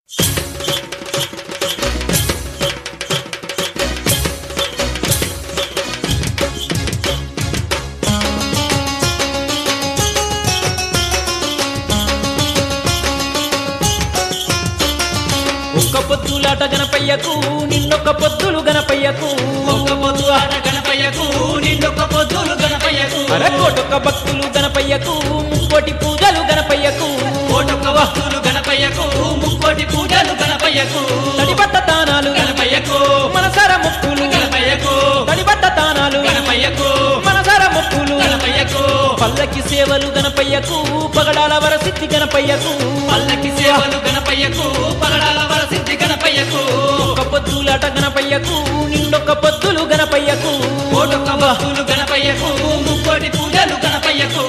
ఒక్క పొద్దులాట గణపయ్యకు నిన్నొక్క పొద్దులు గణపయ్యకు ఒక్క పొద్దు ఆట గణపయ్యకు నిండొక్క పొద్దులు గణపయ్యకు అరకోటొక్క భక్తులు గణపయ్యకు ముక్కోటి పూజలు గణపయ్యకు కోటొక్క వస్తువులు గణపయ్యకు ముక్కోటి పూజలు గణపయ్యకు తడిబట్ట తానాలు గణపయ్యకు మనసార ముక్కులు గణపయ్యకు తడిబట్ట తానాలు గణపయ్యకు మనసార ముక్కులు గణపయ్యకు పల్లకి సేవలు గణపయ్యకు పగడాల వరసిద్ధి గణపయ్యకు పల్లకి సేవలు గణపయ్యకు పగడాల వరసిద్ధి గణపయ్యకు ఒక్క పొద్దులాట గణపయ్యకు నిండొక్క పొద్దులు గణపయ్యకు కోటొక్క వస్తువులు గణపయ్యకు ముక్కోటి పూజలు గణపయ్యకు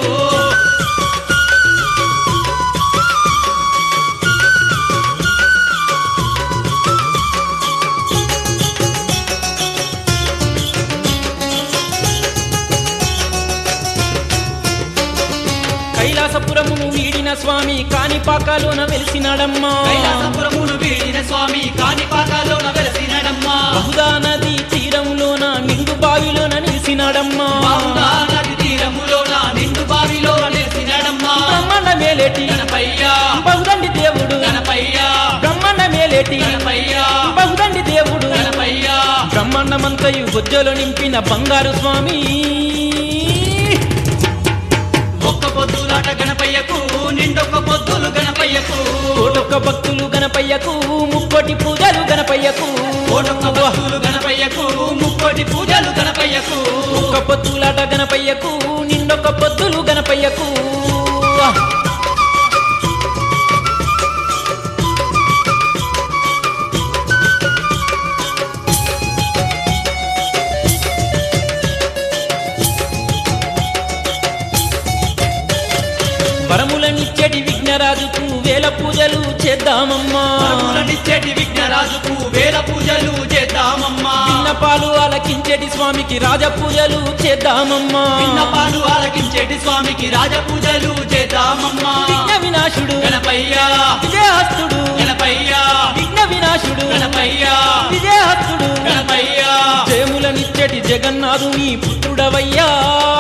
కైలాసపురమును వీడిన స్వామి కాణిపాకాలోన వెలిసినాడమ్మా కైలాసపురమును వీడిన స్వామి కాణిపాకాలోన వెలసినడమ్మా బహుదా నది తీరములోన నిండు బావిలోన నిలిసినాడమ్మా బావుగా నది తీరములోన నిండు బావిలో నిలిసినడమ్మా బ్రహ్మాండ మేలేటి గణపయ్యా బహుదండి దేవుడు గణపయ్యా బ్రహ్మాండ మేలేటి గణపయ్యా బహుదండి దేవుడు గణపయ్యా బ్రహ్మాండమంతయు బొజ్జలో నింపిన బంగారు స్వామి ఒక్క పొద్దులాట గణపయ్యకు నిండొక్క పొద్దులు గణపయ్యకు కోటొక్క భక్తులు గణపయ్యకు ముక్కోటి పూజలు గణపయ్యకు కోటొక్క వస్తువులు గణపయ్యకు ముక్కోటి పూజలు గణపయ్యకు ఒక్క పొద్దులాట గణపయ్యకు నిండొక్క పొద్దులు గణపయ్యకు వరములనిచ్చటి విఘ్నరాజుకు వేల పూజలు చేద్దామమ్మా పరములనిచ్చేటి విఘ్నరాజుకు వేల పూజలు చేద్దామమ్మా విన్నపాలు ఆలకించేటి స్వామికి రాజ పూజలు చేద్దామమ్మా విన్నపాలు ఆలకించేటి స్వామికి రాజ పూజలు చేద్దామమ్మా విఘ్న వినాశుడు గణపయ్యా విజయహస్తుడు గణపయ్యా విఘ్న వినాశుడు గణపయ్యా విజయహస్తుడు గణపయ్యా జయములనిచ్చటి జగన్నాథుని పుత్రుడవయ్యా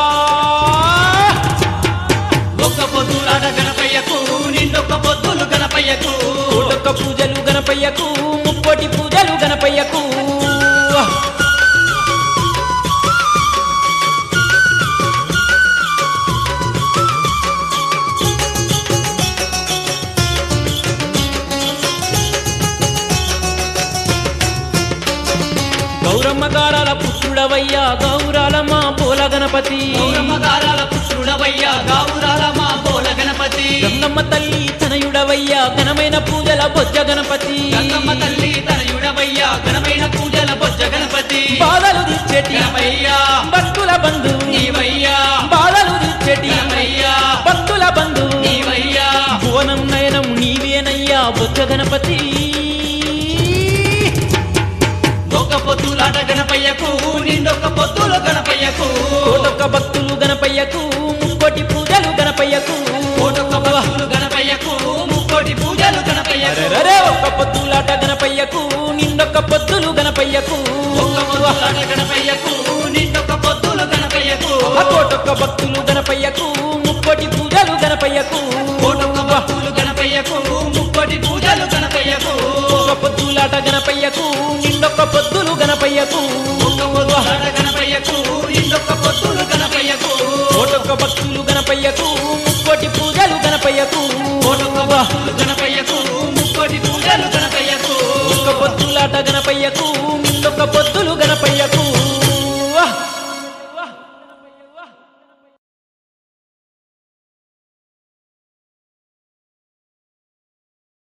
ఒక్క పొద్దులాట గణపయ్యకు నిండొక్క పొద్దులు గణపయ్యకు కోటొక్క పూజలు గణపయ్యకు ముక్కోటి పూజలు గణపయ్యకు గౌరమ్మ గారాల పుత్రుడవయ్యా గౌరాలమ్మ పోల గణపతి గౌరమ్మగారాల పుత్రుడవయ్యా గావురాల మా పోల గణపతి గంగమ్మ తల్లి తనయుడవయ్యా ఘనమైన పూజల బొజ్జ గణపతి గంగమ్మ తల్లి తనయుడవయ్యా ఘనమైన పూజల బొజ్జ గణపతి బాధలు తీర్చేటి గణపయ్యా భక్తుల బంధు నీవయ్యా బాధలు తీర్చేటి గణపయ్యా భక్తుల బంధు నీవయ్యా భువనం నయనం నీవేనయ్యా బొజ్జ గణపతి ఒక పొద్దులాట గణపయ్యకు నిండొక్క పొద్దుల గణపయ్యకు కోటొక్క భక్తులు గణపయ్యకు ముక్కోటి పూజలు గణపయ్యకు కోటొక్క భక్తులు గణపయ్యకు ముక్కోటి పూజలు గణపయ్యకు అరెరెరె, ఒక్క పొద్దులాట గణపయ్యకు నిండొక్క పొద్దులు గణపయ్యకు ఒక్క పొద్దులాట గణపయ్యకు నిండొక్క పొద్దులు గణపయ్యకు ఆ కోటొక్క భక్తులు గణపయ్యకు ముక్కోటి పూజలు గణపయ్యకు కోటొక్క భక్తులు గణపయ్యకు ముక్కోటి పూజలు గణపయ్యకు ఒక్క పొద్దులాట గణపయ్యకు నిండొక్క పొద్దులు గణపయ్యకు ఒక్క పొద్దులాట గణపయ్యకు నిండొక్క పొద్దులు గణపయ్యకు కోటొక్క భక్తులు గణపయ్యకు ముక్కోటి పూజలు గణపయ్యకు కోటొక్క భక్తులు గణపయ్యకు ముక్కోటి పూజలు గణపయ్యకు ఒక్క పొద్దులాట గణపయ్యకు